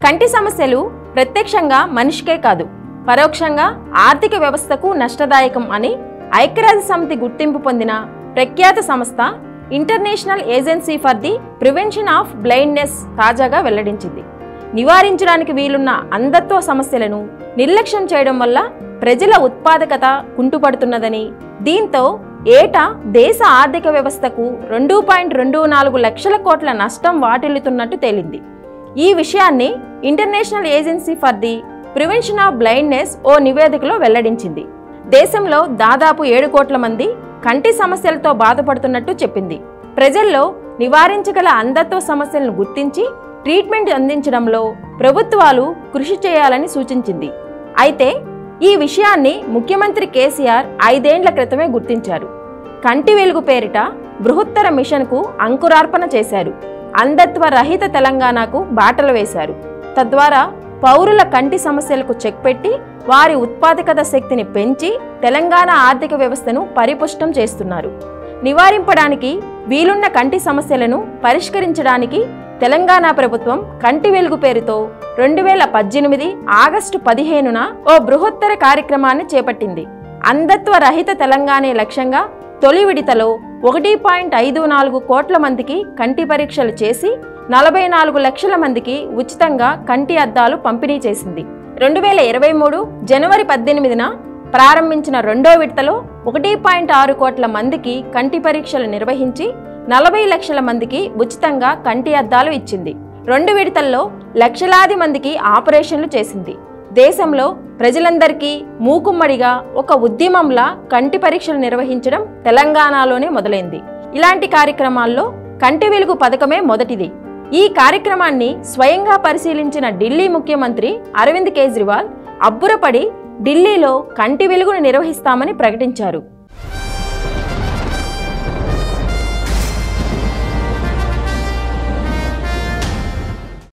కంటి సమస్యలు ప్రత్యక్షంగా మనిషికే కాదు పరోక్షంగా ఆర్థిక వ్యవస్థకు నష్టదాయకం అని ఐక్యరాజ్య సమితి గుర్తింపు పొందిన ప్రఖ్యాత సంస్థ International Agency for the Prevention of Blindness తాజాగా వెల్లడించింది నివారించడానికి వీలున్న అంధత్వ సమస్యలను నిర్లక్ష్యం చేయడం వల్ల ప్రజల ఉత్పాదకత కుంటుపడుతున్నదని దీంతో ఏటా దేశ ఆర్థిక వ్యవస్థకు రెండు పాయింట్ రెండు నాలుగు లక్షల కోట్ల నష్టం వాటిల్లుతున్నట్టు తేలింది ఈ విషయాన్ని International Agency for the Prevention of Blindness ఓ నివేదికలో వెల్లడించింది దేశంలో దాదాపు ఏడు కోట్ల మంది కంటి సమస్యలతో బాధపడుతున్నట్టు చెప్పింది ప్రజల్లో నివారించగల అంధత్వ సమస్యలను గుర్తించి ట్రీట్మెంట్ అందించడంలో ప్రభుత్వాలు కృషి చేయాలని సూచించింది అయితే ఈ విషయాన్ని ముఖ్యమంత్రి కేసీఆర్ ఐదేండ్ల క్రితమే గుర్తించారు కంటి వెలుగు పేరిట బృహత్తర మిషన్కు అంకురార్పణ చేశారు అంధత్వ రహిత తెలంగాణకు బాటలు వేశారు తద్వారా పౌరుల కంటి సమస్యలకు చెక్ పెట్టి వారి ఉత్పాదకత శక్తిని పెంచి తెలంగాణ ఆర్థిక వ్యవస్థను పరిపుష్టం చేస్తున్నారు నివారింపడానికి వీలున్న కంటి సమస్యలను పరిష్కరించడానికి తెలంగాణ ప్రభుత్వం కంటి వెలుగు పేరుతో రెండు వేల పద్దెనిమిది ఆగస్టు పదిహేనున ఓ బృహత్తర కార్యక్రమాన్ని చేపట్టింది అంధత్వ రహిత తెలంగాణ లక్ష్యంగా తొలి విడతలో ఒకటి పాయింట్ ఐదు నాలుగు కోట్ల మందికి కంటి పరీక్షలు చేసి నలభై నాలుగు లక్షల మందికి ఉచితంగా కంటి అద్దాలు పంపిణీ చేసింది రెండు వేల ఇరవై మూడు జనవరి పద్దెనిమిదిన ప్రారంభించిన రెండో విడతలో ఒకటి పాయింట్ ఆరు కోట్ల మందికి కంటి పరీక్షలు నిర్వహించి నలభై లక్షల మందికి ఉచితంగా కంటి అద్దాలు ఇచ్చింది రెండు విడతల్లో లక్షలాది మందికి ఆపరేషన్లు చేసింది దేశంలో ప్రజలందరికీ మూకుమ్మడిగా ఒక ఉద్యమంలా కంటి పరీక్షలు నిర్వహించడం తెలంగాణలోనే మొదలైంది ఇలాంటి కార్యక్రమాల్లో కంటి వెలుగు పథకమే మొదటిది ఈ కార్యక్రమాన్ని స్వయంగా పరిశీలించిన ఢిల్లీ ముఖ్యమంత్రి అరవింద్ కేజ్రీవాల్ అబ్బురపడి ఢిల్లీలో కంటి వెలుగును నిర్వహిస్తామని ప్రకటించారు